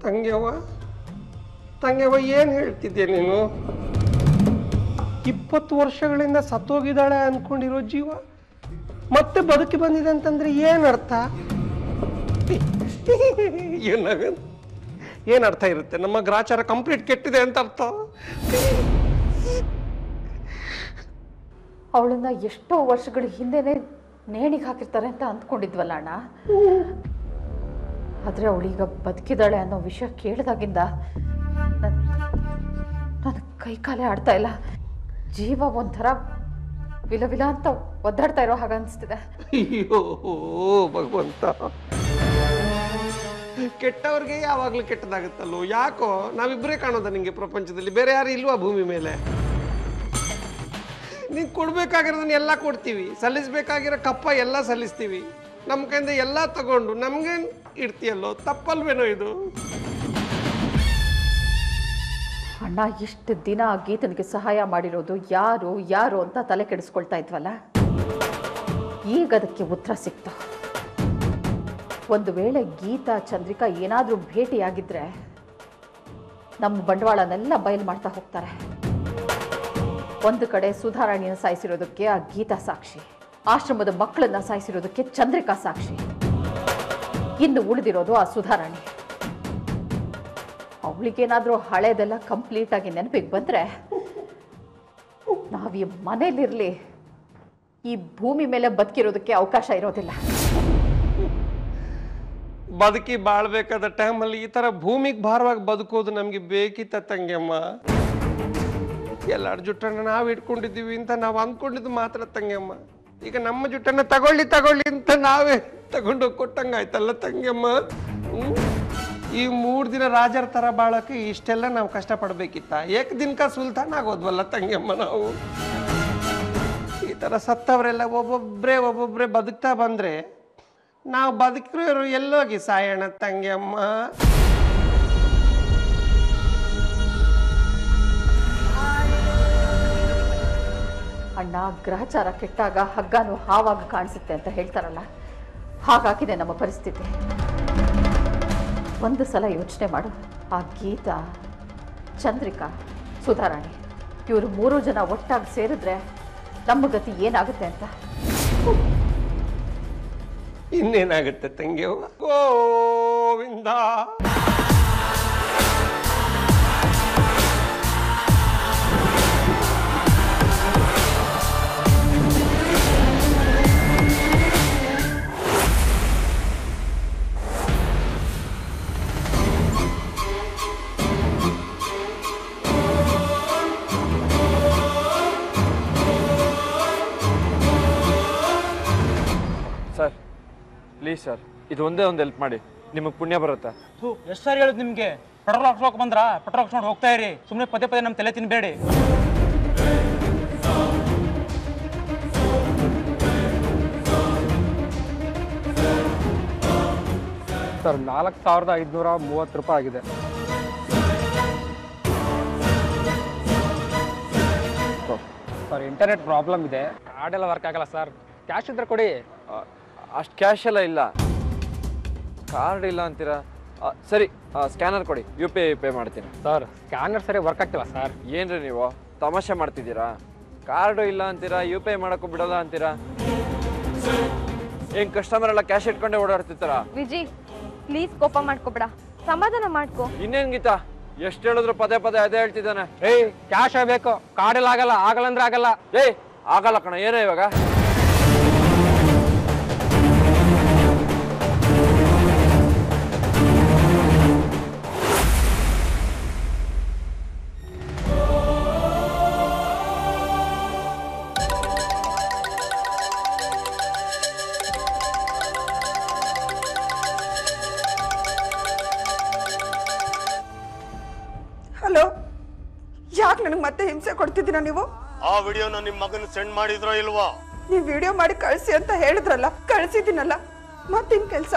ತಂಗ್ಯವ್ವ ತಂಗ್ಯವ್ವ ಏನು ಹೇಳ್ತಿದ್ದೆ ನೀನು ಇಪ್ಪತ್ತು ವರ್ಷಗಳಿಂದ ಸತ್ತೋಗಿದ್ದಾಳೆ ಅನ್ಕೊಂಡಿರೋ ಜೀವ ಮತ್ತೆ ಬದುಕಿ ಬಂದಿದೆ ಅಂತಂದ್ರೆ ಏನು ಅರ್ಥ ಏನಾಗ ಏನು ಅರ್ಥ ಇರುತ್ತೆ ನಮ್ಮ ಗ್ರಾಚಾರ ಕಂಪ್ಲೀಟ್ ಕೆಟ್ಟಿದೆ ಅಂತ ಅರ್ಥ ಅವಳನ್ನ ಎಷ್ಟೋ ವರ್ಷಗಳ ಹಿಂದೆನೆ ನೇಣಿಗೆ ಹಾಕಿರ್ತಾರೆ ಅಂತ ಅಂದ್ಕೊಂಡಿದ್ವಲ್ಲ ಅಣ್ಣ ಆದರೆ ಅವಳೀಗ ಬದುಕಿದಾಳೆ ಅನ್ನೋ ವಿಷಯ ಕೇಳಿದಾಗಿಂದ ನನ್ನ ಕೈ ಕಾಲೇ ಆಡ್ತಾ ಇಲ್ಲ ಜೀವ ಒಂಥರ ವಿಲ ವಿಲ ಅಂತ ಒದ್ದಾಡ್ತಾ ಇರೋ ಹಾಗೆ ಅನಿಸ್ತಿದೆ ಅಯ್ಯೋ ಭಗವಂತ ಕೆಟ್ಟವ್ರಿಗೆ ಯಾವಾಗಲೂ ಕೆಟ್ಟದಾಗುತ್ತಲ್ಲೋ ಯಾಕೋ ನಾವಿಬ್ಬರೇ ಕಾಣೋದ ನಿಂಗೆ ಪ್ರಪಂಚದಲ್ಲಿ ಬೇರೆ ಯಾರು ಇಲ್ವಾ ಭೂಮಿ ಮೇಲೆ ನೀನು ಕೊಡ್ಬೇಕಾಗಿರೋದನ್ನ ಎಲ್ಲ ಕೊಡ್ತೀವಿ ಸಲ್ಲಿಸ್ಬೇಕಾಗಿರೋ ಕಪ್ಪ ಎಲ್ಲ ಸಲ್ಲಿಸ್ತೀವಿ ನಮ್ಮ ಕೈಯಿಂದ ಎಲ್ಲ ತಗೊಂಡು ನಮ್ಗೆ ಇಡ್ತೀಯಲ್ಲೋ ತಪ್ಪಲ್ವೇನೋ ಇದು ಅಣ್ಣ ಇಷ್ಟು ದಿನ ಆ ಗೀತನಿಗೆ ಸಹಾಯ ಮಾಡಿರೋದು ಯಾರು ಯಾರು ಅಂತ ತಲೆ ಕೆಡಿಸ್ಕೊಳ್ತಾ ಇದ್ವಲ್ಲ ಈಗ ಅದಕ್ಕೆ ಉತ್ತರ ಸಿಕ್ತು ಒಂದು ವೇಳೆ ಗೀತಾ ಚಂದ್ರಿಕಾ ಏನಾದರೂ ಭೇಟಿಯಾಗಿದ್ರೆ ನಮ್ಮ ಬಂಡವಾಳನೆಲ್ಲ ಬಯಲು ಮಾಡ್ತಾ ಹೋಗ್ತಾರೆ ಒಂದು ಕಡೆ ಸುಧಾರಾಣಿಯನ್ನು ಸಾಯಿಸಿರೋದಕ್ಕೆ ಆ ಗೀತಾ ಸಾಕ್ಷಿ ಆಶ್ರಮದ ಮಕ್ಕಳನ್ನ ಸಾಯಿಸಿರೋದಕ್ಕೆ ಚಂದ್ರಿಕಾ ಸಾಕ್ಷಿ ಇನ್ನು ಉಳಿದಿರೋದು ಆ ಸುಧಾರಾಣಿ ಅವಳಿಗೇನಾದರೂ ಹಳೇದೆಲ್ಲ ಕಂಪ್ಲೀಟ್ ಆಗಿ ನೆನಪಿಗೆ ಬಂದರೆ ನಾವು ಈ ಮನೇಲಿರಲಿ ಈ ಭೂಮಿ ಮೇಲೆ ಬದುಕಿರೋದಕ್ಕೆ ಅವಕಾಶ ಇರೋದಿಲ್ಲ ಬದುಕಿ ಬಾಳ್ಬೇಕಾದ ಟೈಮಲ್ಲಿ ಈ ಥರ ಭೂಮಿಗೆ ಭಾರವಾಗಿ ಬದುಕೋದು ನಮಗೆ ಬೇಕಿತ್ತ ತಂಗೆಮ್ಮ ಎಲ್ಲರ ಜುಟ್ಟನ್ನ ನಾವು ಇಟ್ಕೊಂಡಿದ್ದೀವಿ ಅಂತ ನಾವು ಅಂದ್ಕೊಂಡಿದ್ದು ಮಾತ್ರ ತಂಗೆಮ್ಮ ಈಗ ನಮ್ಮ ಜುಟ್ಟನ್ನ ತಗೊಳ್ಳಿ ತಗೊಳ್ಳಿ ಅಂತ ನಾವೇ ತಗೊಂಡು ಕೊಟ್ಟಂಗಾಯ್ತಲ್ಲ ತಂಗೆಮ್ಮ ಹ್ಮ್? ಈ ಮೂರು ದಿನ ರಾಜರ ಥರ ಬಾಳಕ್ಕೆ ಇಷ್ಟೆಲ್ಲ ನಾವು ಕಷ್ಟಪಡ್ಬೇಕಿತ್ತ ಏಕ್ ದಿನಕ ಸುಲ್ತಾನ್ ಆಗೋದ್ವಲ್ಲ ತಂಗೆಮ್ಮ ನಾವು ಈ ಥರ ಸತ್ತವರೆಲ್ಲ ಒಬ್ಬೊಬ್ಬರೇ ಒಬ್ಬೊಬ್ಬರೇ ಬದುಕ್ತಾ ಬಂದರೆ ನಾವು ಬದುಕಿರೋರು ಎಲ್ಲೋಗಿ ಸಾಯೋಣ ತಂಗಿಯಮ್ಮ ಅಣ್ಣ ಗ್ರಹಚಾರ ಕೆಟ್ಟಾಗ ಹಗ್ಗನು ಹಾವಾಗ ಕಾಣಿಸುತ್ತೆ ಅಂತ ಹೇಳ್ತಾರಲ್ಲ ಹಾಗಾಗಿದೆ ನಮ್ಮ ಪರಿಸ್ಥಿತಿ ಒಂದು ಸಲ ಯೋಚನೆ ಮಾಡು ಆ ಗೀತಾ ಚಂದ್ರಿಕಾ ಸುಧಾರಾಣಿ ಇವರು ಮೂರು ಜನ ಒಟ್ಟಾಗಿ ಸೇರಿದ್ರೆ ನಮ್ಮ ಗತಿ ಏನಾಗುತ್ತೆ ಅಂತ ಇನ್ನೇನಾಗುತ್ತೆ ತಂಗಿಯವ್ವ ಗೋವಿಂದ ಸರ್ ಪ್ಲೀಸ್ ಸರ್ ಇದು ಒಂದೇ ಒಂದು ಹೆಲ್ಪ್ ಮಾಡಿ ನಿಮಗೆ ಪುಣ್ಯ ಬರುತ್ತೆ ಥೂ ಎಷ್ಟು ಸಾರಿ ಹೇಳಿದ್ ನಿಮಗೆ ಪೆಟ್ರೋಲ್ ಹಾಕ್ಸ್ಕೊಕ್ ಬಂದ್ರ ಪೆಟ್ರೋಲ್ ಹಾಕ್ಸ್ಕೊಂಡು ಹೋಗ್ತಾ ಇರಿ ಸುಮ್ಮನೆ ಪದೇ ಪದೇ ನಮ್ಮ ತಲೆ ತಿನ್ಬೇಡಿ ಸರ್ ನಾಲ್ಕು ಸಾವಿರದ ಐದುನೂರ ಮೂವತ್ತು ರೂಪಾಯಿ ಆಗಿದೆ ಸರ್ ಇಂಟರ್ನೆಟ್ ಪ್ರಾಬ್ಲಮ್ ಇದೆ ಕಾರ್ಡ್ ಎಲ್ಲ ವರ್ಕ್ ಆಗಲ್ಲ ಸರ್ ಕ್ಯಾಶ್ ಇದ್ರೆ ಕೊಡಿ ಅಷ್ಟು ಕ್ಯಾಶ್ ಎಲ್ಲ ಇಲ್ಲ ಕಾರ್ಡ್ ಇಲ್ಲ ಅಂತೀರಾ ಆ, ಸರಿ ಸ್ಕ್ಯಾನರ್ ಕೊಡಿ ಯು ಪಿ ಐ ಪೇ ಮಾಡ್ತೀನಿ ಸರ್ ಸ್ಕ್ಯಾನರ್ ಸರಿ ವರ್ಕ್ ಆಗ್ತಿಲ್ಲ ಸರ್ ಏನ್ರಿ ನೀವು ತಮಾಷೆ ಮಾಡ್ತಿದ್ದೀರಾ ಕಾರ್ಡು ಇಲ್ಲ ಅಂತೀರಾ ಯು ಪಿ ಐ ಮಾಡೋಕ್ಕೂ ಬಿಡಲ್ಲ ಅಂತೀರಾ ಏನು ಕಸ್ಟಮರ್ ಎಲ್ಲ ಕ್ಯಾಶ್ ಇಟ್ಕೊಂಡೇ ಓಡಾಡ್ತಿರ್ತಾರ ವಿಜಿ ಪ್ಲೀಸ್ ಕೋಪ ಮಾಡ್ಕೋಬೇಡ ಸಮಾಧಾನ ಮಾಡ್ಕೋ ಇನ್ನೇನ್ ಗೀತಾ ಎಷ್ಟು ಹೇಳಿದ್ರು ಪದೇ ಪದೇ ಅದೇ ಹೇಳ್ತಿದ್ದಾನೆ ಏಯ್ ಕ್ಯಾಶ್ ಬೇಕು ಕಾರ್ಡೆಲ್ಲ ಆಗಲ್ಲ ಆಗಲ್ಲ ಅಂದ್ರೆ ಆಗಲ್ಲ ಏಯ್ ಆಗಲ್ಲ ಕಣ ಏನೋ ಇವಾಗ ಹಲೋ ಯಾಕೆ ನನಗೆ ಮತ್ತೆ ಹಿಂಸೆ ಕೊಡ್ತಿದ್ದೀರಾ ನೀವು ಆ ವಿಡಿಯೋನ ನಿಮ್ಮ ಮಗನ ಸೆಂಡ್ ಮಾಡಿದ್ರೋ ಇಲ್ವೋ ನೀವು ವಿಡಿಯೋ ಮಾಡಿ ಕಳಿಸಿ ಅಂತ ಹೇಳಿದ್ರಲ್ಲ ಕಳಿಸಿದ್ದೀನಲ್ಲ ಮತ್ತಿನ್ ಕೆಲಸ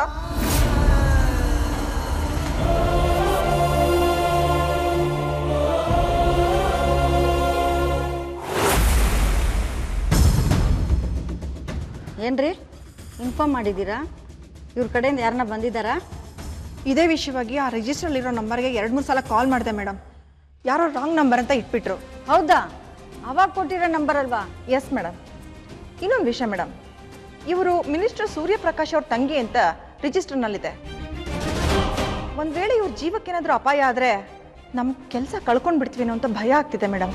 ಏನ್ರಿ ಇನ್ಫಾರ್ಮ್ ಮಾಡಿದ್ದೀರಾ ಇವ್ರ ಕಡೆಯಿಂದ ಯಾರನ್ನ ಬಂದಿದ್ದಾರಾ ಇದೇ ವಿಷಯವಾಗಿ ಆ ರಿಜಿಸ್ಟ್ರಲ್ಲಿರೋ ನಂಬರ್ಗೆ ಎರಡು ಮೂರು ಸಲ ಕಾಲ್ ಮಾಡಿದೆ ಮೇಡಮ್ ಯಾರೋ ರಾಂಗ್ ನಂಬರ್ ಅಂತ ಇಟ್ಬಿಟ್ರು ಹೌದಾ ಅವಾಗ ಕೊಟ್ಟಿರೋ ನಂಬರ್ ಅಲ್ವಾ ಎಸ್ ಮೇಡಮ್ ಇನ್ನೊಂದು ವಿಷಯ ಮೇಡಮ್ ಇವರು ಮಿನಿಸ್ಟರ್ ಸೂರ್ಯಪ್ರಕಾಶ್ ಅವ್ರ ತಂಗಿ ಅಂತ ರಿಜಿಸ್ಟರ್ನಲ್ಲಿದೆ ಒಂದು ವೇಳೆ ಇವ್ರ ಜೀವಕ್ಕೇನಾದರೂ ಅಪಾಯ ಆದರೆ ನಮ್ಮ ಕೆಲಸ ಕಳ್ಕೊಂಡು ಬಿಡ್ತೀವೇನೋ ಅಂತ ಭಯ ಆಗ್ತಿದೆ ಮೇಡಮ್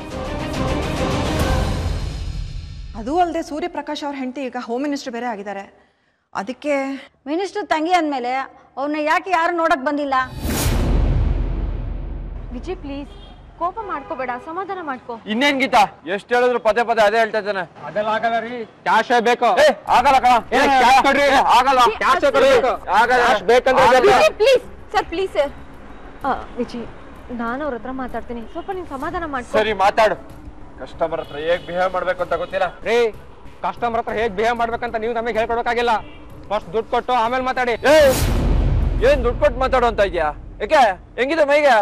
ಅದೂ ಅಲ್ಲದೆ ಸೂರ್ಯಪ್ರಕಾಶ್ ಅವ್ರ ಹೆಂಡತಿ ಈಗ ಹೋಮ್ ಮಿನಿಸ್ಟರ್ ಬೇರೆ ಆಗಿದ್ದಾರೆ ಅದಕ್ಕೆ ಮಿನಿಸ್ಟರ್ ತಂಗಿ ಅಂದಮೇಲೆ ಅವ್ರನ್ನ ಯಾಕೆ ಯಾರು ನೋಡಕ್ ಬಂದಿಲ್ಲ ವಿಜಯ್ ಪ್ಲೀಸ್ ಕೋಪ ಮಾಡ್ಕೋಬೇಡ ಸಮಾಧಾನ ಮಾಡ್ಕೋ ಇನ್ನೇನ್ ಗೀತಾ ಎಷ್ಟು ಹೇಳಿದ್ರು ಪದೇ ಪದೇ ಅದೇ ಹೇಳ್ತಾ ಇದ್ದಾನೆ ಅದೆಲ್ಲ ಆಗಲ್ಲ ರೀ ಕ್ಯಾಶೇ ಬೇಕು ಏ ಆಗಲ್ಲ ಕಣ ಏ, cash ಕೊಡ್ರಿ. ಏ, ಆಗಲ್ಲ ಕ್ಯಾಶೇ ಕೊಡ್ಬೇಕು. ಆಗಲ್ಲ Cash ಬೇಕಂದ್ರೆ ಆಗಲ್ಲ. ಇದೆಲ್ಲ. Please sir please sir Vijay ನಾನು ಅವ್ರ ಹತ್ರ ಮಾತಾಡ್ತೀನಿ ಸ್ವಲ್ಪ ನೀನು ಸಮಾಧಾನ ಮಾಡ್ಕೋ ಸರಿ ಮಾತಾಡು ಕಸ್ಟಮರ್ ಹತ್ರ ಹೇಗ್ ಬಿಹೇವ್ ಮಾಡ್ಬೇಕು ಅಂತ ಗೊತ್ತಿಲ್ಲ ರೀ ಕಸ್ಟಮರ್ ಹತ್ರ ಹೇಗೆ ಬಿಹೇವ್ ಮಾಡ್ಬೇಕಂತ ನೀವು ನಮಗೆ ಹೇಳ್ಕೊಡೋಕ್ಕಾಗಿಲ್ಲ ಫಸ್ಟ್ ದುಡ್ಡು ಕೊಟ್ಟು ಆಮೇಲೆ ಮಾತಾಡಿ ಏ ಏನ್ ದುಡ್ಡು ಕೊಟ್ಟು ಮಾತಾಡು ಅಂತ ಇದ್ಯಾ ಯಾಕೆ ಹೆಂಗಿದೆ ಮೈಗೆ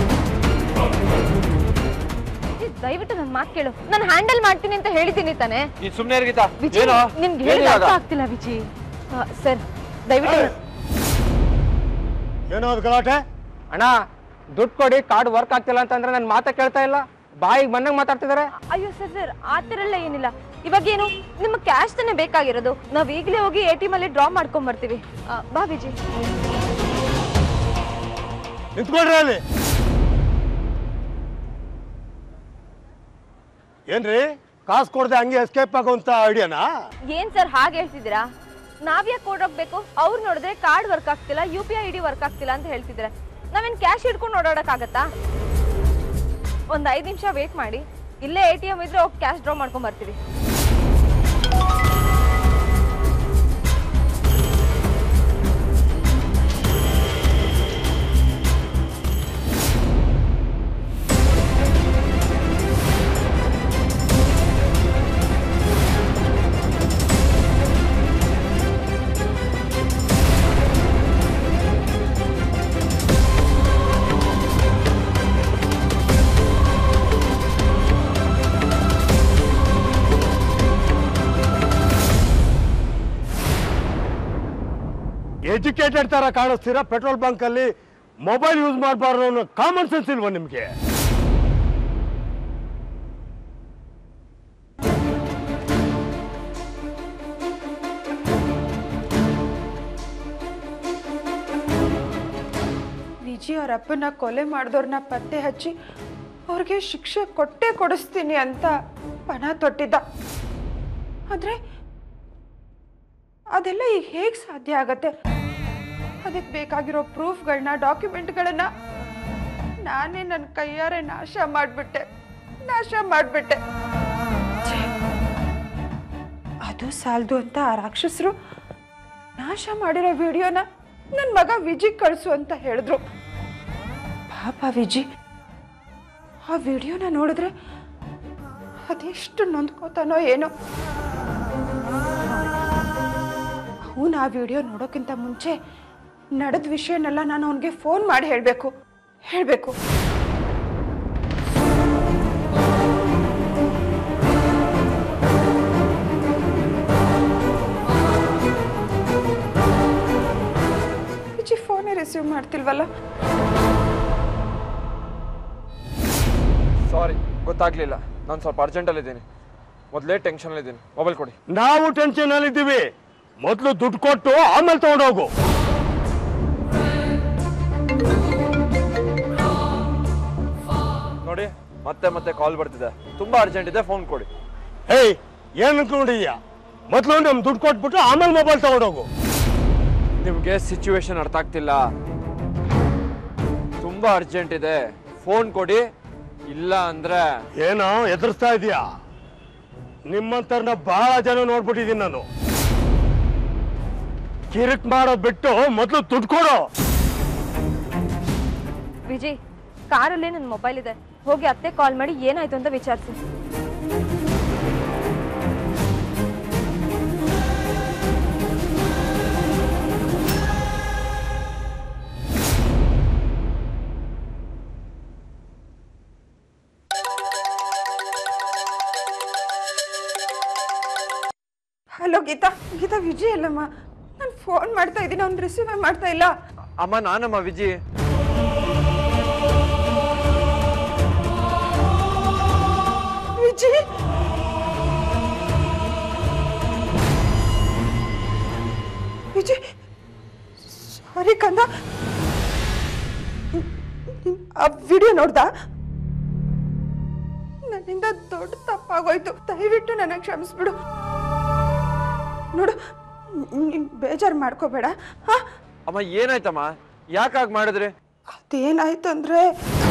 Please, ದಯವಿಟ್ಟು ನನ್ನ ಮಾತು ಕೇಳು ನಾನು ಹ್ಯಾಂಡಲ್ ಮಾಡ್ತೀನಿ ಅಂತ ಹೇಳಿದ್ದೀನಿ ತಾನೆ ಈ ಸುಮ್ನೆ ಇರ್ಗಿತಾ ವಿಜಯ್ ಏನು ನಿನ್ಗೆ ಏನ್ ಹೇಳಿದ ಇವಾಗ? ಅರ್ಥ ಆಗ್ತಿಲ್ಲ ವಿಜಯ್ ಸರ್ ದಯವಿಟ್ಟು ನನ್- ಏನೋ ಅದು ಗಲಾಟೆ ಅಣ್ಣ ದುಡ್ಡು ಕೊಡಿ ಕಾರ್ಡ್ ವರ್ಕ್ ಆಗ್ತಿಲ್ಲ ಅಂತಂದ್ರೆ ನನ್ನ ಮಾತಾ ಕೇಳ್ತಾ ಇಲ್ಲ ಬಾಯಿಗೆ ಬಂದಂಗೆ ಮಾತಾಡ್ತಿದ್ದಾರೆ ಅಯ್ಯೋ ಸರ್ ಸರ್ ಆ ಥರ ಎಲ್ಲ ಏನಿಲ್ಲ ಇವಾಗ ಏನು ನಿಮ್ಮ ಕ್ಯಾಶ್ ತಾನೇ ಬೇಕಾಗಿರೋದು ನಾವ್ ಈಗಲೇ ಹೋಗಿ ಎ ಟಿ ಎಂ ಅಲ್ಲಿ ಡ್ರಾ ಮಾಡ್ಕೊಂಡ್ ಬರ್ತೀವಿ ಆ, ಬಾ ವಿಜಯ್ ನಿಂತ್ಕೊಳ್ರಿ ಅಲ್ಲಿ ಏನ್ರಿ ಕಾಸು ಕೊಡದೆ ಹಂಗೆ ಎಸ್ಕೇಪ್ ಆಗೋಂತ ಐಡಿಯಾನಾ ಏನ್ ಸರ್ ಹಾಗೆ ಹೇಳ್ತಿದ್ದೀರಾ ನಾವ್ಯಾಕೆ ಕೊಡೋಗ್ಬೇಕು ಅವ್ರು ನೋಡಿದ್ರೆ ಕಾರ್ಡ್ ವರ್ಕ್ ಆಗ್ತಿಲ್ಲ U P I D work ಆಗ್ತಿಲ್ಲ ಅಂತ ಹೇಳ್ತಿದ್ರೆ ನಾವೇನ್ ಕ್ಯಾಶ್ ಹಿಡ್ಕೊಂಡು ಓಡಾಡಕ್ ಆಗತ್ತಾ ಒಂದ್ ಐದ್ ನಿಮಿಷ ವೇಟ್ ಮಾಡಿ ಇಲ್ಲೇ ಎ ಟಿ ಎಂ ಇದ್ರೆ ಹೋಗಿ ಕ್ಯಾಶ್ ಡ್ರಾ ಮಾಡ್ಕೊಂಡ್ ಬರ್ತೀವಿ ಎಜುಕೇಟೆಡ್ ತರ ಕಾಣಿಸ್ತೀರಾ ಪೆಟ್ರೋಲ್ ಬಂಕ್ ಅಲ್ಲಿ ಮೊಬೈಲ್ ಯೂಸ್ ಮಾಡಬಾರ್ದು ಅನ್ನೋ ಕಾಮನ್ ಸೆನ್ಸ್ ಇಲ್ವಾ ನಿಮ್ಗೆ ವಿಜಿ ಅವ್ರ ಅಪ್ಪನ ಕೊಲೆ ಮಾಡಿದವ್ರನ್ನ ಪತ್ತೆ ಹಚ್ಚಿ ಅವ್ರಿಗೆ ಶಿಕ್ಷೆ ಕೊಟ್ಟೇ ಕೊಡಿಸ್ತೀನಿ ಅಂತ ಪಣ ತೊಟ್ಟಿದ್ದ ಆದರೆ ಅದೆಲ್ಲ ಈಗ ಹೇಗೆ ಸಾಧ್ಯ ಆಗತ್ತೆ ಅದಕ್ಕೆ ಬೇಕಾಗಿರೋ ಪ್ರೂಫ್ಗಳನ್ನ ಡಾಕ್ಯುಮೆಂಟ್ಗಳನ್ನ ನಾನೇ ನನ್ನ ಕೈಯಾರೆ ನಾಶ ಮಾಡಿಬಿಟ್ಟೆ ನಾಶ ಮಾಡಿಬಿಟ್ಟೆ ಅದು ಸಾಲದು ಅಂತ ಆ ರಾಕ್ಷಸರು ನಾಶ ಮಾಡಿರೋ ವಿಡಿಯೋನ ನನ್ನ ಮಗ ವಿಜಿ ಕಳಿಸು ಅಂತ ಹೇಳಿದ್ರು ಪಾಪ ವಿಜಿ ಆ ವಿಡಿಯೋನ ನೋಡಿದ್ರೆ ಅದೆಷ್ಟು ನೊಂದ್ಕೋತಾನೋ ಏನೋ ಅವನು ಆ ವಿಡಿಯೋ ನೋಡೋಕ್ಕಿಂತ ಮುಂಚೆ ನಡೆದ ವಿಷಯನೆಲ್ಲ ನಾನು ಅವನಿಗೆ ಫೋನ್ ಮಾಡಿ ಹೇಳಬೇಕು ಹೇಳಬೇಕು ವಿಜಿ ಫೋನೇ ರಿಸೀವ್ ಮಾಡ್ತಿಲ್ವಲ್ಲ ಸಾರಿ ಗೊತ್ತಾಗ್ಲಿಲ್ಲ ನಾನು ಸ್ವಲ್ಪ ಅರ್ಜೆಂಟಲ್ಲಿ ಇದ್ದೀನಿ ಮೊದಲೇ ಟೆನ್ಷನ್ ಇದ್ದೀನಿ ಮೊಬೈಲ್ ಕೊಡಿ ನಾವು ಟೆನ್ಷನ್ ಅಲ್ಲಿ ಇದ್ದೀವಿ ಮೊದಲು ದುಡ್ಡು ಕೊಟ್ಟು ಆಮೇಲೆ ತಗೊಂಡೋಗು ನೋಡಿ ಮತ್ತೆ ಮತ್ತೆ ಕಾಲ್ ಬರ್ತಿದೆ ತುಂಬಾ ಅರ್ಜೆಂಟ್ ಇದೆ ಫೋನ್ ಕೊಡಿ ಹೇಯ್ ಏನ್ ಅನ್ಕೊಂಡಿದ್ಯಾ ಮೊದಲು ನಮ್ ದುಡ್ಡು ಕೊಟ್ಬಿಟ್ಟು ಆಮೇಲೆ ಮೊಬೈಲ್ ತಗೊಂಡೋಗು ನಿಮ್ಗೆ ಸಿಚುವೇಶನ್ ಅರ್ಥ ಆಗ್ತಿಲ್ಲ ತುಂಬಾ ಅರ್ಜೆಂಟ್ ಇದೆ ಫೋನ್ ಕೊಡಿ ಇಲ್ಲ ಅಂದ್ರೆ ಏನೋ ಎದುರಿಸ್ತಾ ಇದೀಯಾ ನಿಮ್ಮಂತರ್ನ ಬಹಳ ಜನ ನೋಡ್ಬಿಟ್ಟಿದೀನಿ ನಾನು ಕಿರಿಕ್ ಮಾಡೋದ್ ಬಿಟ್ಟು ಮೊದಲು ದುಡ್ಡು ಕೊಡು ವಿಜಯ್ ಕಾರಲ್ಲೇ ನನ್ನ ಮೊಬೈಲ್ ಇದೆ ಹೋಗಿ ಅತ್ತೆ ಕಾಲ್ ಮಾಡಿ ಏನಾಯ್ತು ಅಂತ ವಿಚಾರಿಸಿ ಹಲೋ ಗೀತಾ ಗೀತಾ ವಿಜಯ್ ಅಲ್ಲಮ್ಮ ನಾನು ಫೋನ್ ಮಾಡ್ತಾ ಇದ್ದೀನಿ ಅವ್ನು ರಿಸೀವೇ ಮಾಡ್ತಾ ಇಲ್ಲ ಅಮ್ಮ ನಾನಮ್ಮ ವಿಜಿ ವಿಜಯ್ ವಿಜಯ್ ಸಾರಿ ಕಂದ ಆ ವಿಡಿಯೋ ನೋಡ್ದ ನನ್ನಿಂದ ದೊಡ್ಡ ತಪ್ಪಾಗೋಯ್ತು ದಯವಿಟ್ಟು ನನಗೆ ಕ್ಷಮಿಸ್ಬಿಡು ನೋಡು ನೀನ್ ಬೇಜಾರು ಮಾಡ್ಕೋಬೇಡ ಹಾ ಅಮ್ಮ ಏನಾಯ್ತಮ್ಮ ಯಾಕಾಗ್ ಮಾಡಿದ್ರಿ ಅದೇನಾಯ್ತಂದ್ರೆ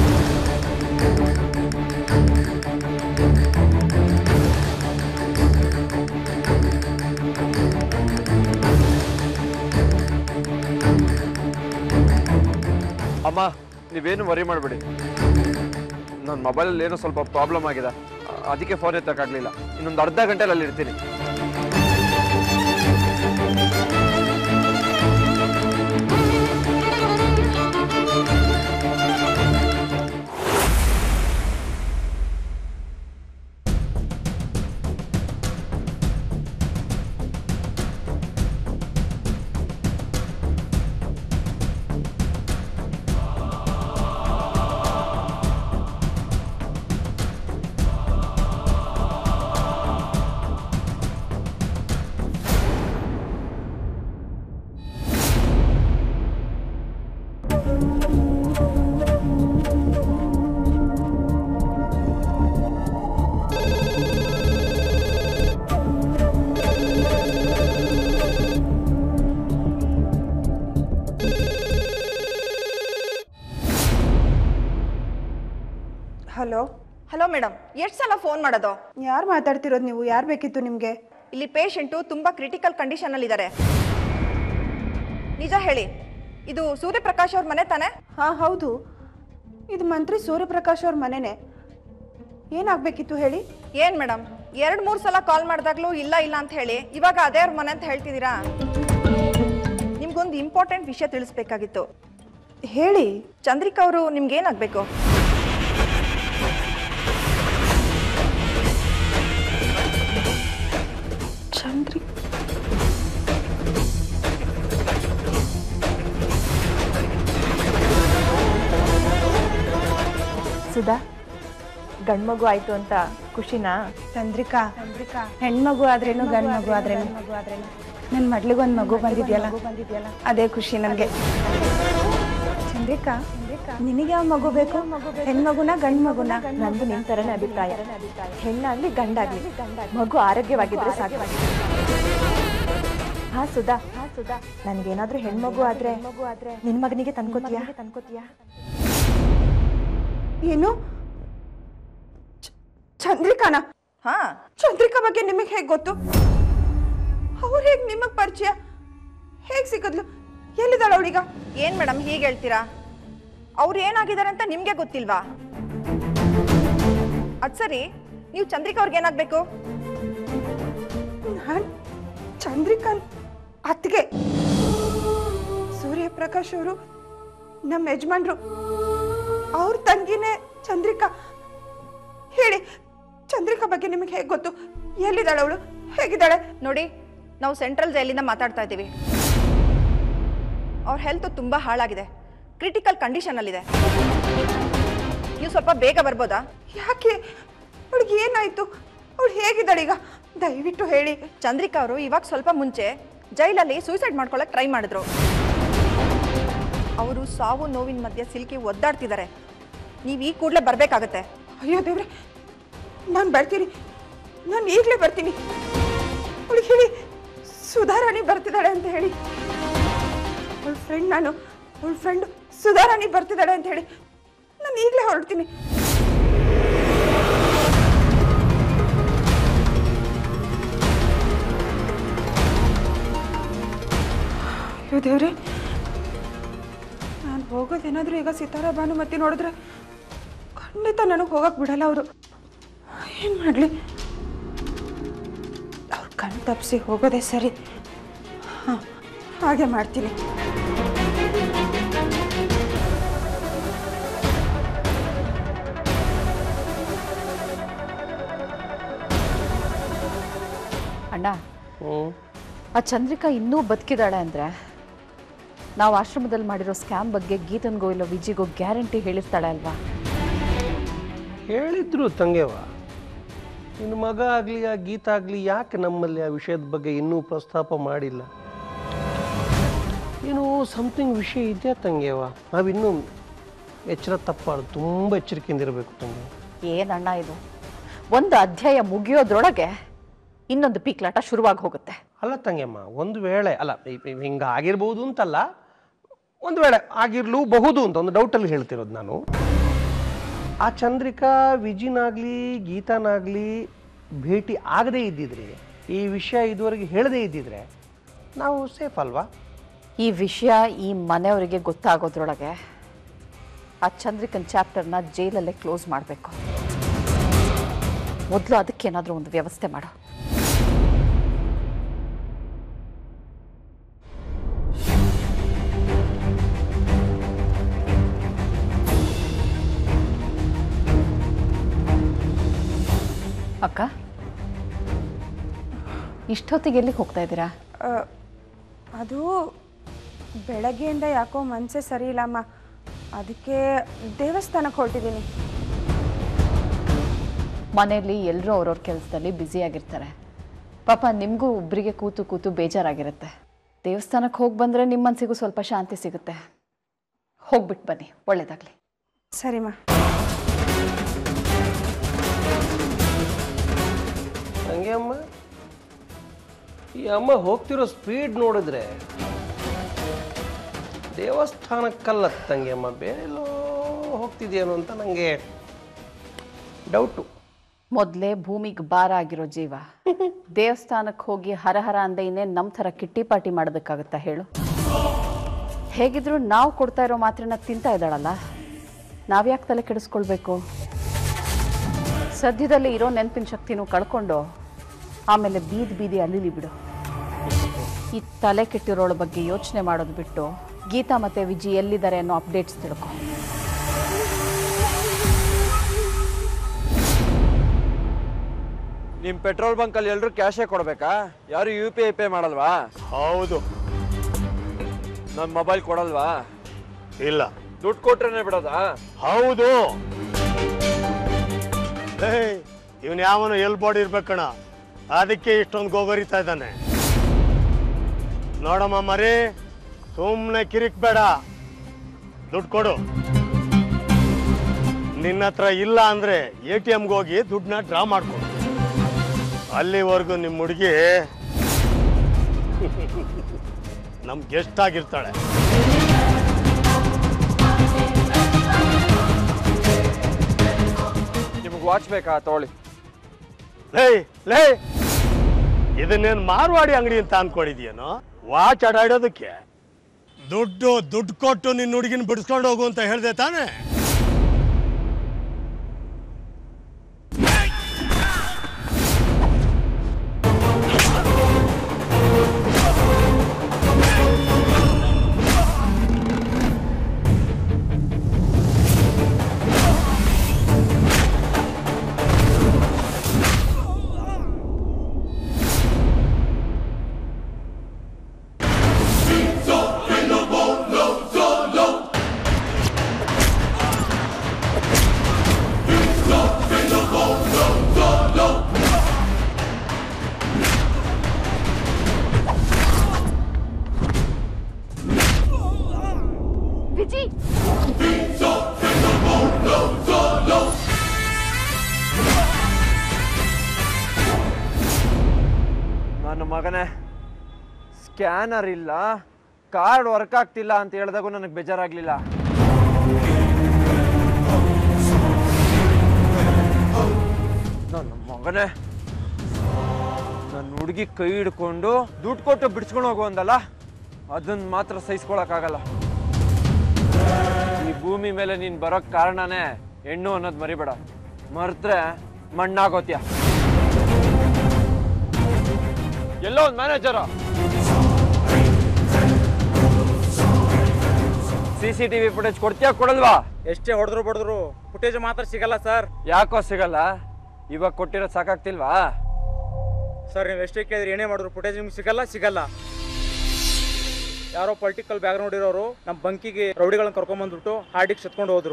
ಅಮ್ಮ ನೀವೇನು ವರಿ ಮಾಡಬೇಡಿ ನನ್ನ ಮೊಬೈಲಲ್ಲಿ ಏನೋ ಸ್ವಲ್ಪ ಪ್ರಾಬ್ಲಮ್ ಆಗಿದೆ ಅ- ಅದಕ್ಕೆ ಫೋನ್ ಎತ್ತಕ್ಕಾಗಲಿಲ್ಲ ಇನ್ನೊಂದು ಅರ್ಧ ಗಂಟೆಲಿ ಅಲ್ಲಿ ಇರ್ತೀನಿ ಹಲೋ ಹಲೋ ಮೇಡಮ್ ಎಷ್ಟು ಸಲ ಫೋನ್ ಮಾಡೋದು ಯಾರು ಮಾತಾಡ್ತಿರೋದು ನೀವು ಯಾರು ಬೇಕಿತ್ತು ನಿಮಗೆ ಇಲ್ಲಿ ಪೇಷಂಟು ತುಂಬ ಕ್ರಿಟಿಕಲ್ ಕಂಡೀಷನಲ್ಲಿದ್ದಾರೆ ನಿಜ ಹೇಳಿ ಇದು ಸೂರ್ಯಪ್ರಕಾಶ್ ಅವ್ರ ಮನೆ ತಾನೇ ಹಾಂ ಹೌದು ಇದು ಮಂತ್ರಿ ಸೂರ್ಯಪ್ರಕಾಶ್ ಅವ್ರ ಮನೆನೇ ಏನಾಗಬೇಕಿತ್ತು ಹೇಳಿ ಏನ್ ಮೇಡಮ್ ಎರಡು ಮೂರು ಸಲ ಕಾಲ್ ಮಾಡಿದಾಗ್ಲೂ ಇಲ್ಲ ಇಲ್ಲ ಅಂತ ಹೇಳಿ ಇವಾಗ ಅದೇ ಅವ್ರ ಮನೆ ಅಂತ ಹೇಳ್ತಿದ್ದೀರಾ ನಿಮ್ಗೊಂದು ಇಂಪಾರ್ಟೆಂಟ್ ವಿಷಯ ತಿಳಿಸ್ಬೇಕಾಗಿತ್ತು ಹೇಳಿ ಚಂದ್ರಿಕಾ ಅವರು ನಿಮ್ಗೇನಾಗಬೇಕು ಚಂದ್ರಿ ಸುಧಾ ಗಂಡ್ಮಗು ಆಯ್ತು ಅಂತ ಖುಷಿನಾ ಚಂದ್ರಿಕಾ ಹೆಣ್ಮಗು ಆದ್ರೇನು ಗಂಡು ಮಗು ಆದ್ರೇನು ನನ್ನ ಮಡ್ಲಿಗೊಂದು ಮಗು ಬಂದಿದ್ಯಲ್ಲ ಅದೇ ಖುಷಿ ನನಗೆ ಚಂದ್ರಿಕಾ ನಿನಗೆ ಯಾವ ಮಗು ಬೇಕು ಹೆಣ್ಮಗುನ ಗಂಡು ಮಗುನ ನಂದು ನಿನ್ ತರನೇ ಅಭಿಪ್ರಾಯ ಹೆಣ್ಣಾಗ್ಲಿ ಗಂಡಾಗ್ಲಿ ಮಗು ಆರೋಗ್ಯವಾಗಿದ್ರೆ ಸಾಕು ಹಾ ಸುಧಾ ಹಾ ಸುಧಾ ನನ್ಗೇನಾದ್ರೂ ಹೆಣ್ಮಗು ಆದ್ರೆ ಮಗು ಆದ್ರೆ ನಿನ್ ಮಗನಿಗೆ ತಂದ್ಕೋತೀಯಾ ತಂದ್ಕೋತೀಯಾ ಏನು ಚ- ಚಂದ್ರಿಕಾನ ಹಾ ಚಂದ್ರಿಕಾ ಬಗ್ಗೆ ನಿಮಗೆ ಹೇಗೆ ಗೊತ್ತು ಅವ್ರು ಹೇಗೆ ನಿಮಗೆ ಪರಿಚಯ ಹೇಗೆ ಸಿಕ್ಕದ್ಲು ಎಲ್ಲಿದ್ದಾಳ ಅವಳೀಗ ಏನ್ ಮೇಡಮ್ ಹೀಗೆ ಹೇಳ್ತೀರಾ ಅವ್ರು ಏನಾಗಿದ್ದಾರೆ ಅಂತ ನಿಮ್ಗೆ ಗೊತ್ತಿಲ್ವಾ ಅದ್ ಸರಿ ನೀವು ಚಂದ್ರಿಕಾ ಅವ್ರಿಗೆ ಏನಾಗ್ಬೇಕು ನಾನು ಚಂದ್ರಿಕಾನ್ ಅತ್ತಿಗೆ ಸೂರ್ಯಪ್ರಕಾಶ್ ಅವರು ನಮ್ಮ ಯಜಮಾನ್ರು ಅವ್ರ ತಂಗಿನೇ ಚಂದ್ರಿಕಾ ಹೇಳಿ ಚಂದ್ರಿಕಾ ಬಗ್ಗೆ ನಿಮಗೆ ಹೇಗೆ ಗೊತ್ತು ಎಲ್ಲಿದ್ದಾಳೆ ಅವಳು ಹೇಗಿದ್ದಾಳೆ ನೋಡಿ ನಾವು ಸೆಂಟ್ರಲ್ ಜೈಲಿಂದ ಮಾತಾಡ್ತಾ ಇದ್ದೀವಿ ಅವ್ರ ಹೆಲ್ತ್ ತುಂಬಾ ಹಾಳಾಗಿದೆ ಕ್ರಿಟಿಕಲ್ ಕಂಡೀಷನಲ್ಲಿದೆ ನೀವು ಸ್ವಲ್ಪ ಬೇಗ ಬರ್ಬೋದಾ ಯಾಕೆ ಅವಳಿಗೆ ಏನಾಯ್ತು ಅವಳು ಹೇಗಿದ್ದಾಳೆ ಈಗ ದಯವಿಟ್ಟು ಹೇಳಿ ಚಂದ್ರಿಕಾ ಅವರು ಇವಾಗ ಸ್ವಲ್ಪ ಮುಂಚೆ ಜೈಲಲ್ಲಿ ಸೂಸೈಡ್ ಮಾಡ್ಕೊಳಕ್ ಟ್ರೈ ಮಾಡಿದ್ರು ಅವರು ಸಾವು ನೋವಿನ ಮಧ್ಯೆ ಸಿಲುಕಿ ಒದ್ದಾಡ್ತಿದ್ದಾರೆ ನೀವು ಈ ಕೂಡಲೇ ಬರಬೇಕಾಗತ್ತೆ ಅಯ್ಯೋ ದೇವ್ರೆ ನಾನು ಬರ್ತೀನಿ ನಾನು ಈಗಲೇ ಬರ್ತೀನಿ ಅವಳಿಗೆ ಹೇಳಿ ಸುಧಾರಾಣಿ ಬರ್ತಿದ್ದಾಳೆ ಅಂತ ಹೇಳಿ ಅವಳ ಫ್ರೆಂಡ್ ನಾನು ಅವಳ ಫ್ರೆಂಡ್ ಸುಧಾರಾಣಿ ಬರ್ತಿದ್ದಾಳೆ ಅಂತ ಹೇಳಿ ನಾನು ಈಗಲೇ ಹೊರಡ್ತೀನಿ ಅಯ್ಯೋ ದೇವ್ರೆ ನಾನು ಹೋಗೋದೇನಾದರೂ ಈಗ ಸಿತಾರಾ ಭಾನುಮತಿ ನೋಡಿದ್ರೆ ಖಂಡಿತ ನನಗೆ ಹೋಗಕ್ಕೆ ಬಿಡಲ್ಲ ಅವರು ಏನು ಮಾಡಲಿ ಅವ್ರ ಕಣ್ ತಪ್ಪಿಸಿ ಹೋಗೋದೇ ಸರಿ ಹಾಂ ಹಾಗೆ ಮಾಡ್ತೀನಿ ಅಣ್ಣ ಆ ಚಂದ್ರಿಕಾ ಇನ್ನೂ ಬದುಕಿದಾಳೆ ಅಂದ್ರೆ ನಾವು ಆಶ್ರಮದಲ್ಲಿ ಮಾಡಿರೋ ಸ್ಕ್ಯಾಮ್ ಬಗ್ಗೆ ಗೀತನ್ಗೋ ಇಲ್ಲ ವಿಜಿಗೋ ಗ್ಯಾರಂಟಿ ಹೇಳಿರ್ತಾಳೆ ಅಲ್ವಾ ಹೇಳಿದ್ರು ತಂಗೆವ ನಿನ್ನ ಮಗ ಆಗಲಿ ಆ ಗೀತ ಆಗಲಿ ಯಾಕೆ ನಮ್ಮಲ್ಲಿ ಆ ವಿಷಯದ ಬಗ್ಗೆ ಇನ್ನೂ ಪ್ರಸ್ತಾಪ ಮಾಡಿಲ್ಲ ಏನು ಸಮಥಿಂಗ್ ವಿಷಯ ಇದೆಯಾ ತಂಗೆವ ನಾವಿನ್ನೂ ಎಚ್ಚರ ತಪ್ಪಾಡು ತುಂಬ ಎಚ್ಚರಿಕೆಯಿಂದ ಇರಬೇಕು ತಂಗೆ ಏನಣ್ಣ ಇದು ಒಂದು ಅಧ್ಯಾಯ ಮುಗಿಯೋದ್ರೊಳಗೆ ಇನ್ನೊಂದು ಪೀಕ್ಲಾಟ ಶುರುವಾಗಿ ಹೋಗುತ್ತೆ ಅಲ್ಲ ತಂಗೆಮ್ಮ ಒಂದು ವೇಳೆ ಅಲ್ಲ ಹಿಂಗೆ ಆಗಿರ್ಬೋದು ಅಂತಲ್ಲ ಒಂದು ವೇಳೆ ಆಗಿರ್ಲೂಬಹುದು ಅಂತ ಒಂದು ಡೌಟಲ್ಲಿ ಹೇಳ್ತಿರೋದು ನಾನು ಆ ಚಂದ್ರಿಕಾ ವಿಜಿನಾಗ್ಲಿ ಗೀತಾನಾಗ್ಲಿ ಭೇಟಿ ಆಗದೇ ಇದ್ದಿದ್ರೆ ಈ ವಿಷಯ ಇದುವರೆಗೆ ಹೇಳದೇ ಇದ್ದಿದ್ರೆ ನಾವು ಸೇಫ್ ಅಲ್ವಾ ಈ ವಿಷಯ ಈ ಮನೆಯವರಿಗೆ ಗೊತ್ತಾಗೋದ್ರೊಳಗೆ ಆ ಚಂದ್ರಿಕನ್ ಚಾಪ್ಟರ್ನ ಜೈಲಲ್ಲೇ ಕ್ಲೋಸ್ ಮಾಡಬೇಕು ಮೊದಲು ಅದಕ್ಕೇನಾದರೂ ಒಂದು ವ್ಯವಸ್ಥೆ ಮಾಡು ಅಕ್ಕ ಇಷ್ಟೊತ್ತಿಗೆ ಎಲ್ಲಿಗೆ ಹೋಗ್ತಾ ಇದ್ದೀರಾ ಆ, ಅದು ಬೆಳಗ್ಗೆಯಿಂದ ಯಾಕೋ ಮನಸ್ಸೇ ಸರಿ ಇಲ್ಲಮ್ಮ ಅದಕ್ಕೆ ದೇವಸ್ಥಾನಕ್ಕೆ ಹೊರಟಿದ್ದೀನಿ ಮನೆಯಲ್ಲಿ ಎಲ್ಲರೂ ಅವ್ರವ್ರ ಕೆಲಸದಲ್ಲಿ ಬ್ಯುಸಿಯಾಗಿರ್ತಾರೆ ಪಾಪ ನಿಮಗೂ ಒಬ್ಬರಿಗೆ ಕೂತು ಕೂತು ಬೇಜಾರಾಗಿರುತ್ತೆ ದೇವಸ್ಥಾನಕ್ಕೆ ಹೋಗಿ ಬಂದರೆ ನಿಮ್ಮ ಮನಸ್ಸಿಗೂ ಸ್ವಲ್ಪ ಶಾಂತಿ ಸಿಗುತ್ತೆ ಹೋಗ್ಬಿಟ್ಟು ಬನ್ನಿ ಒಳ್ಳೇದಾಗಲಿ ಸರಿಮ್ಮ ಹಂಗೆ ಅಮ್ಮ ಈ ಅಮ್ಮ ಹೋಗ್ತಿರೋ ಸ್ಪೀಡ್ ನೋಡಿದ್ರೆ ದೇವಸ್ಥಾನಕ್ಕಲ್ಲ ತಂಗಿ ಅಮ್ಮ ಬೇರೆ ಎಲ್ಲೋ ಹೋಗ್ತಿದ್ಯೇನೋ ಅಂತ ನನಗೆ ಡೌಟು ಮೊದಲೇ ಭೂಮಿಗೆ ಭಾರ ಆಗಿರೋ ಜೀವ ದೇವಸ್ಥಾನಕ್ಕೆ ಹೋಗಿ ಹರಹರ ಅಂದೆ ಇನ್ನೇನು ನಮ್ಮ ಥರ ಕಿಟ್ಟಿ ಪಾಟಿ ಮಾಡೋದಕ್ಕಾಗತ್ತಾ ಹೇಳು ಹೇಗಿದ್ರು ನಾವು ಕೊಡ್ತಾ ಇರೋ ಮಾತ್ರನ ತಿಂತಾ ಇದ್ದಾಳಲ್ಲ ನಾವ್ಯಾಕೆ ತಲೆ ಕೆಡಿಸ್ಕೊಳ್ಬೇಕು ಸದ್ಯದಲ್ಲಿ ಇರೋ ನೆನಪಿನ ಶಕ್ತಿನೂ ಕಳ್ಕೊಂಡು ಆಮೇಲೆ ಬೀದಿ ಬೀದಿ ಅಲ್ಲಿಲಿ ಬಿಡು ಈ ತಲೆ ಕೆಟ್ಟಿರೋಳ ಬಗ್ಗೆ ಯೋಚನೆ ಮಾಡೋದು ಬಿಟ್ಟು ಗೀತಾ ಮತ್ತು ವಿಜಿ ಎಲ್ಲಿದ್ದಾರೆ ಅನ್ನೋ ಅಪ್ಡೇಟ್ಸ್ ತಿಳ್ಕೊ ನಿಮ್ ಪೆಟ್ರೋಲ್ ಬಂಕ್ ಅಲ್ಲಿ ಎಲ್ರು ಕ್ಯಾಶೇ ಕೊಡ್ಬೇಕಾ ಯಾರು ಯು ಪಿ ಐ ಪೇ ಮಾಡಲ್ವಾ ಹೌದು ನನ್ ಮೊಬೈಲ್ ಕೊಡಲ್ವಾ ಇಲ್ಲ ದುಡ್ಡು ಕೊಟ್ರೇನೆ ಬಿಡೋದಾ ಹೌದು ಇವನ್ ಯಾವನು ಎಲ್ ಬಾಡಿ ಇರ್ಬೇಕಣ ಅದಕ್ಕೆ ಇಷ್ಟೊಂದು ಗೋಗರಿತಾ ಇದ್ದಾನೆ ನೋಡಮ್ಮ ಮರಿ ಸುಮ್ಮನೆ ಕಿರಿಕ್ ಬೇಡ ದುಡ್ಡು ಕೊಡು ನಿನ್ನ ಹತ್ರ ಇಲ್ಲ ಅಂದ್ರೆ ಎ ಟಿ ಎಮ್ಗೆ ಹೋಗಿ ದುಡ್ಡನ್ನ ಡ್ರಾ ಮಾಡ್ಕೊಡು ಅಲ್ಲಿವರೆಗೂ ನಿಮ್ಮ ಹುಡುಗಿ ನಮ್ ಗೆಸ್ಟ್ ಆಗಿರ್ತಾಳೆ ನಿಮ್ಗೆ ವಾಚ್ ಬೇಕಾ ತಗೊಳ್ಳಿ ಲೇ ಲೇ ಇದನ್ನೇನು ಮಾರ್ವಾಡಿ ಅಂಗಡಿ ಅಂತ ಅನ್ಕೊಂಡಿದ್ಯೇನೋ ವಾಚ್ ಅಡಾಡೋದಕ್ಕೆ ದುಡ್ಡು ದುಡ್ಡು ಕೊಟ್ಟು ನಿನ್ನ ಹುಡುಗಿನ ಬಿಡಿಸ್ಕೊಂಡು ಹೋಗು ಅಂತ ಹೇಳ್ದೆ ತಾನೇ ವಿಜಿ ನನ್ನ ಮಗನೇ ಸ್ಕ್ಯಾನರ್ ಇಲ್ಲ ಕಾರ್ಡ್ ವರ್ಕ್ ಆಗ್ತಿಲ್ಲ ಅಂತ ಹೇಳಿದಾಗೂ ನನಗೆ ಬೇಜಾರಾಗ್ಲಿಲ್ಲ ನನ್ನ ಮಗನೇ ನನ್ನ ಹುಡುಗಿ ಕೈ ಹಿಡ್ಕೊಂಡು ದುಡ್ಡು ಕೊಟ್ಟು ಬಿಡಿಸ್ಕೊಂಡು ಹೋಗು ಅಂದಲ್ಲ ಅದನ್ನ ಮಾತ್ರ ಸಹಿಸ್ಕೊಳಕ್ಕಾಗಲ್ಲ ಈ ಭೂಮಿ ಮೇಲೆ ನೀನ್ ಬರೋಕ್ ಕಾರಣನೇ ಹೆಣ್ಣು ಅನ್ನೋದು ಮರಿಬೇಡ ಮರ್ತ್ರೆ ಮಣ್ಣಾಗೋತ್ಯ ಎಲ್ಲೋ ಒಂದು ಮ್ಯಾನೇಜರ ಸಿ ಸಿ ಟಿವಿ ಫುಟೇಜ್ ಕೊಡ್ತೀಯಾ ಕೊಡಲ್ವಾ ಎಷ್ಟೇ ಹೊಡೆದ್ರು ಬಡಿದ್ರು ಫುಟೇಜ್ ಮಾತ್ರ ಸಿಗಲ್ಲ ಸರ್ ಯಾಕೋ ಸಿಗಲ್ಲ ಇವಾಗ ಕೊಟ್ಟಿರೋದು ಸಾಕಾಗ್ತಿಲ್ವಾ ಸರ್ ನೀವು ಎಷ್ಟೇ ಕೇಳಿದ್ರೆ ಏನೇ ಮಾಡಿದ್ರು ಫುಟೇಜ್ ನಿಮ್ಗೆ ಸಿಗಲ್ಲ ಸಿಗಲ್ಲ ಯಾರೋ ಪೊಲಿಟಿಕಲ್ ಬ್ಯಾಗ್ ನೋಡಿರೋರು ನಮ್ಮ ಬಂಕಿಗೆ ರೌಡಿಗಳನ್ನ ಕರ್ಕೊಂಬಂದ್ಬಿಟ್ಟು ಹಾಡಿಗೆ ಸತ್ಕೊಂಡು ಹೋದ್ರು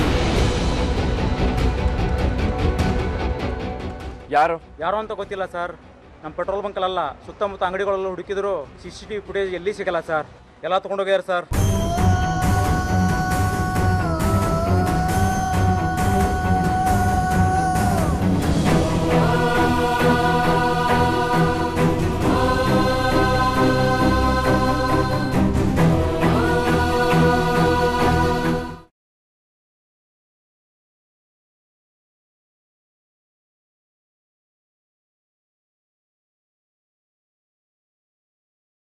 ಯಾರು ಯಾರು ಅಂತ ಗೊತ್ತಿಲ್ಲ ಸರ್ ನಮ್ಮ ಪೆಟ್ರೋಲ್ ಬಂಕಲ್ಲ ಸುತ್ತಮುತ್ತ ಅಂಗಡಿಗಳೆಲ್ಲ ಹುಡುಕಿದ್ರು C C T V footage ಎಲ್ಲಿ ಸಿಗಲ್ಲ ಸರ್ ಎಲ್ಲ ತೊಗೊಂಡೋಗ್ಯಾರ ಸರ್